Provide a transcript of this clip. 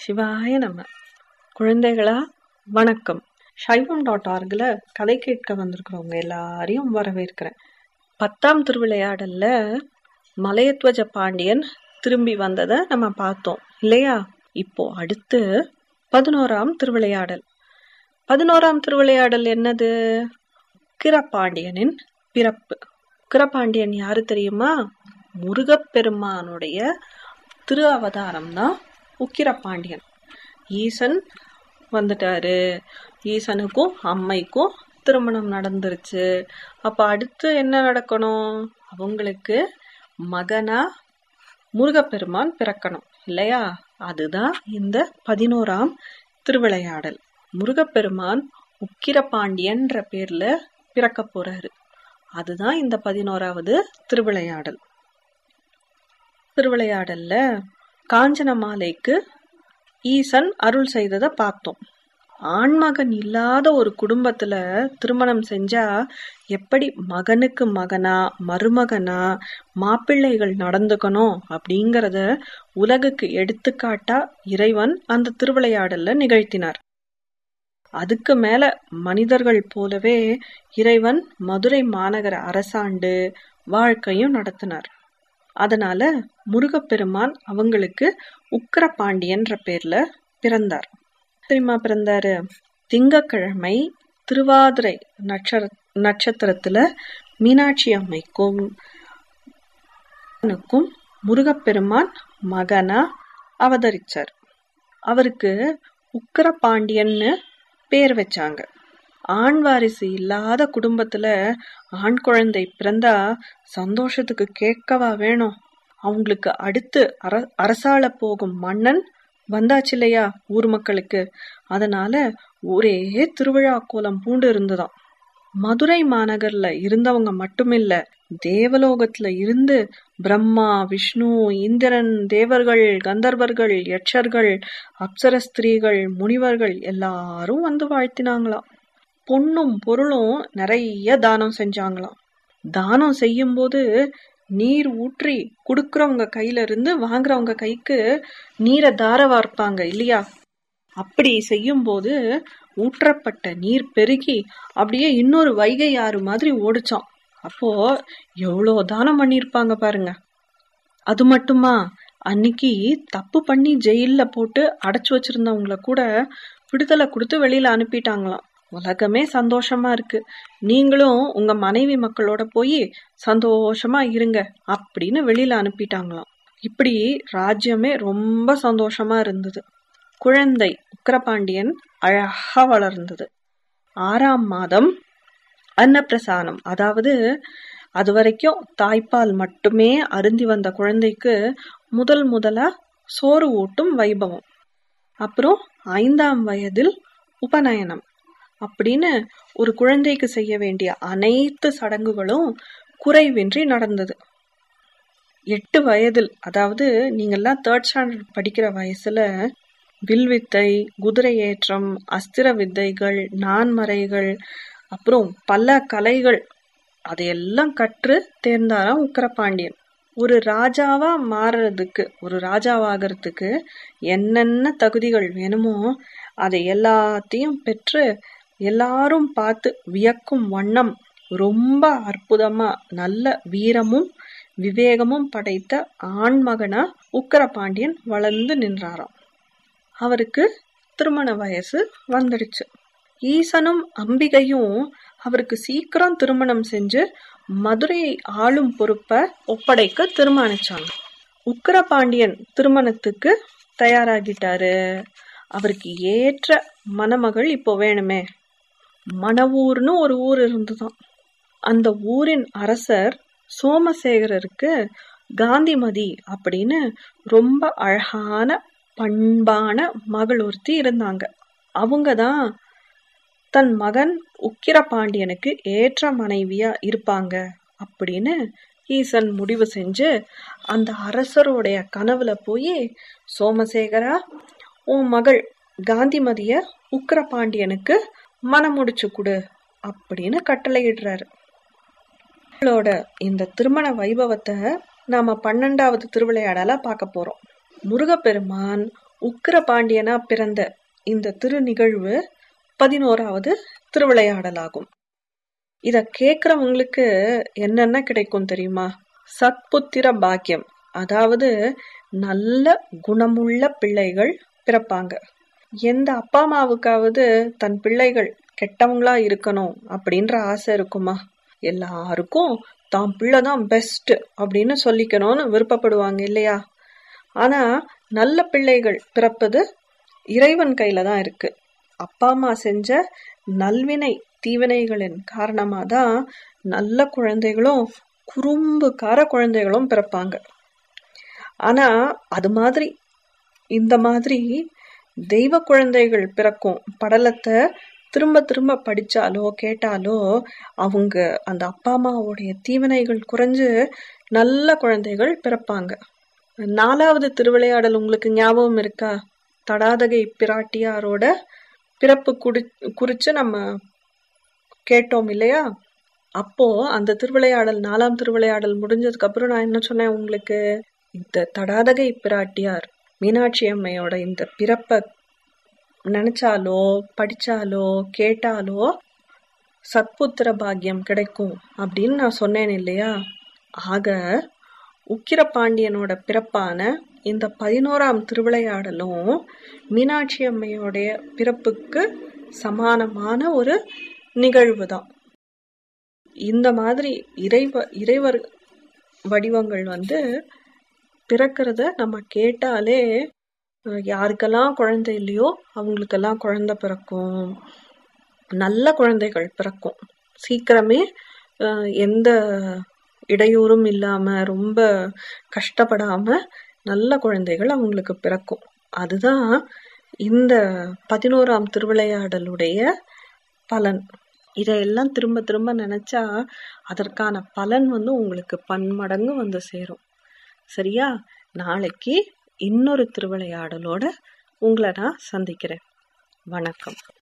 சிவாய நம குழந்தைகளா வணக்கம் சைவம் டாட் ஆர்கில் கதை கேட்க வந்திருக்கிறவங்க எல்லாரையும் வரவேற்கிறேன் பத்தாம் திருவிளையாடல்ல மலையத்வஜ பாண்டியன் திரும்பி வந்ததை நம்ம பார்த்தோம் இல்லையா இப்போ அடுத்து பதினோராம் திருவிளையாடல் பதினோராம் திருவிளையாடல் என்னது உக்கிரபாண்டியனின் பிறப்பு உக்கிரபாண்டியன் யாரு தெரியுமா முருகப்பெருமானுடைய திரு அவதாரம் தான் உக்கிரபாண்டியன் ஈசன் வந்துட்டாரு ஈசனுக்கும் அம்மைக்கும் திருமணம் நடந்துருச்சு அப்ப அடுத்து என்ன நடக்கணும் அவங்களுக்கு மகனா முருகப்பெருமான் பிறக்கணும் இல்லையா அதுதான் இந்த பதினோராம் திருவிளையாடல் முருகப்பெருமான் உக்கிரபாண்டியன்ற பேர்ல பிறக்க போறாரு அதுதான் இந்த பதினோராவது திருவிளையாடல் திருவிளையாடல்ல காஞ்சன மாலைக்கு ஈசன் அருள் செய்ததை பார்த்தோம் ஆண்மகன் இல்லாத ஒரு குடும்பத்துல திருமணம் செஞ்சா எப்படி மகனுக்கு மகனா மருமகனா மாப்பிள்ளைகள் நடந்துக்கணும் அப்படிங்கறத உலகுக்கு எடுத்துக்காட்டா இறைவன் அந்த திருவிளையாடல்ல நிகழ்த்தினார் அதுக்கு மேல மனிதர்கள் போலவே இறைவன் மதுரை மாநகர அரசாண்டு வாழ்க்கையும் நடத்தினார் அதனால முருகப்பெருமான் அவங்களுக்கு உக்கிரபாண்டியன்ற பேர்ல பிறந்தார் தெரியுமா பிறந்தாரு திங்கக்கிழமை திருவாதிரை நட்ச நட்சத்திரத்துல மீனாட்சி அம்மைக்கும் முருகப்பெருமான் மகனா அவதரிச்சார் அவருக்கு உக்கிரபாண்டியன்னு பேர் வச்சாங்க ஆண் வாரிசு இல்லாத குடும்பத்துல ஆண் குழந்தை பிறந்தா சந்தோஷத்துக்கு கேட்கவா வேணும் அவங்களுக்கு அடுத்து அர அரசாள போகும் மன்னன் வந்தாச்சு இல்லையா ஊர் மக்களுக்கு அதனால ஒரே திருவிழா கோலம் பூண்டு இருந்துதான் மதுரை மாநகர்ல இருந்தவங்க மட்டுமில்ல தேவலோகத்துல இருந்து பிரம்மா விஷ்ணு இந்திரன் தேவர்கள் கந்தர்வர்கள் யட்சர்கள் அப்சர ஸ்திரீகள் முனிவர்கள் எல்லாரும் வந்து வாழ்த்தினாங்களாம் பொண்ணும் பொருளும் நிறைய தானம் செஞ்சாங்களாம் தானம் செய்யும்போது நீர் ஊற்றி குடுக்கறவங்க கையில இருந்து வாங்குறவங்க கைக்கு நீரை தார வார்ப்பாங்க இல்லையா அப்படி செய்யும் போது ஊற்றப்பட்ட நீர் பெருகி அப்படியே இன்னொரு வைகை ஆறு மாதிரி ஓடிச்சான் அப்போ எவ்வளோ தானம் பண்ணியிருப்பாங்க பாருங்க அது மட்டுமா அன்னைக்கு தப்பு பண்ணி ஜெயில போட்டு அடைச்சு வச்சிருந்தவங்கள கூட விடுதலை கொடுத்து வெளியில அனுப்பிட்டாங்களாம் உலகமே சந்தோஷமா இருக்கு நீங்களும் உங்க மனைவி மக்களோட போய் சந்தோஷமா இருங்க அப்படின்னு வெளியில அனுப்பிட்டாங்களாம் இப்படி ராஜ்யமே ரொம்ப சந்தோஷமா இருந்தது குழந்தை உக்கிரபாண்டியன் அழகா வளர்ந்தது ஆறாம் மாதம் அன்னப்பிரசானம் அதாவது அது வரைக்கும் தாய்ப்பால் மட்டுமே அருந்தி வந்த குழந்தைக்கு முதல் முதலா சோறு ஊட்டும் வைபவம் அப்புறம் ஐந்தாம் வயதில் உபநயனம் அப்படின்னு ஒரு குழந்தைக்கு செய்ய வேண்டிய அனைத்து சடங்குகளும் குறைவின்றி நடந்தது எட்டு வயதில் அதாவது நீங்கெல்லாம் தேர்ட் ஸ்டாண்டர்ட் படிக்கிற வயசுல வில்வித்தை குதிரை ஏற்றம் அஸ்திர வித்தைகள் நான்மறைகள் அப்புறம் பல கலைகள் அதையெல்லாம் கற்று தேர்ந்தாராம் உக்கரபாண்டியன் ஒரு ராஜாவா மாறுறதுக்கு ஒரு ராஜாவாகிறதுக்கு என்னென்ன தகுதிகள் வேணுமோ அதை எல்லாத்தையும் பெற்று எல்லாரும் பார்த்து வியக்கும் வண்ணம் ரொம்ப அற்புதமா நல்ல வீரமும் விவேகமும் படைத்த ஆண்மகனா உக்கரபாண்டியன் வளர்ந்து நின்றாராம் அவருக்கு திருமண வயசு வந்துடுச்சு ஈசனும் அம்பிகையும் அவருக்கு சீக்கிரம் திருமணம் செஞ்சு மதுரையை ஆளும் பொறுப்பை ஒப்படைக்க தீர்மானிச்சாங்க உக்கரபாண்டியன் திருமணத்துக்கு தயாராகிட்டாரு அவருக்கு ஏற்ற மணமகள் இப்போ வேணுமே மணவூர்னு ஒரு ஊர் இருந்துதான் அந்த ஊரின் அரசர் சோமசேகரருக்கு காந்திமதி அப்படின்னு ரொம்ப அழகான பண்பான மகள் ஒருத்தி இருந்தாங்க அவங்க தான் தன் மகன் உக்கிரபாண்டியனுக்கு ஏற்ற மனைவியா இருப்பாங்க அப்படின்னு ஈசன் முடிவு செஞ்சு அந்த அரசருடைய கனவுல போய் சோமசேகரா உன் மகள் காந்திமதிய உக்கிரபாண்டியனுக்கு மனம் முடிச்சு கொடு அப்படின்னு கட்டளையிடுறாரு அவளோட இந்த திருமண வைபவத்தை நாம பன்னெண்டாவது திருவிளையாடலா பார்க்க போறோம் முருகப்பெருமான் உக்கிர பாண்டியனா பிறந்த இந்த திரு நிகழ்வு பதினோராவது திருவிளையாடலாகும் இத கேக்குறவங்களுக்கு என்னென்ன கிடைக்கும் தெரியுமா சத்புத்திர பாக்கியம் அதாவது நல்ல குணமுள்ள பிள்ளைகள் பிறப்பாங்க எந்த அப்பா அம்மாவுக்காவது தன் பிள்ளைகள் கெட்டவங்களா இருக்கணும் அப்படின்ற ஆசை இருக்குமா எல்லாருக்கும் தான் பிள்ளை தான் பெஸ்ட் அப்படின்னு சொல்லிக்கணும்னு விருப்பப்படுவாங்க இல்லையா ஆனா நல்ல பிள்ளைகள் பிறப்பது இறைவன் கையில தான் இருக்கு அப்பா அம்மா செஞ்ச நல்வினை தீவினைகளின் காரணமாக தான் நல்ல குழந்தைகளும் குறும்புக்கார குழந்தைகளும் பிறப்பாங்க ஆனா அது மாதிரி இந்த மாதிரி தெய்வ குழந்தைகள் பிறக்கும் படலத்தை திரும்ப திரும்ப படிச்சாலோ கேட்டாலோ அவங்க அந்த அப்பா அம்மாவுடைய தீவினைகள் குறைஞ்சு நல்ல குழந்தைகள் பிறப்பாங்க நாலாவது திருவிளையாடல் உங்களுக்கு ஞாபகம் இருக்கா தடாதகை பிராட்டியாரோட பிறப்பு குடி குறிச்சு நம்ம கேட்டோம் இல்லையா அப்போ அந்த திருவிளையாடல் நாலாம் திருவிளையாடல் முடிஞ்சதுக்கு அப்புறம் நான் என்ன சொன்னேன் உங்களுக்கு இந்த தடாதகை பிராட்டியார் மீனாட்சி அம்மையோட இந்த பிறப்ப நினைச்சாலோ படிச்சாலோ கேட்டாலோ சத்புத்திர பாக்கியம் கிடைக்கும் அப்படின்னு நான் சொன்னேன் இல்லையா ஆக உக்கிர பாண்டியனோட பிறப்பான இந்த பதினோராம் திருவிளையாடலும் மீனாட்சி அம்மையோடைய பிறப்புக்கு சமானமான ஒரு நிகழ்வு தான் இந்த மாதிரி இறைவ இறைவர் வடிவங்கள் வந்து பிறக்கிறத நம்ம கேட்டாலே அஹ், யாருக்கெல்லாம் குழந்தை இல்லையோ அவங்களுக்கெல்லாம் குழந்தை பிறக்கும் நல்ல குழந்தைகள் பிறக்கும் சீக்கிரமே அஹ், எந்த இடையூறும் இல்லாம ரொம்ப கஷ்டப்படாம நல்ல குழந்தைகள் அவங்களுக்கு பிறக்கும் அதுதான் இந்த பதினோராம் திருவிளையாடலுடைய பலன் இதையெல்லாம் திரும்ப திரும்ப நினைச்சா அதற்கான பலன் வந்து உங்களுக்கு பன்மடங்கு வந்து சேரும் சரியா நாளைக்கு இன்னொரு திருவிளையாடலோட உங்களை நான் சந்திக்கிறேன் வணக்கம்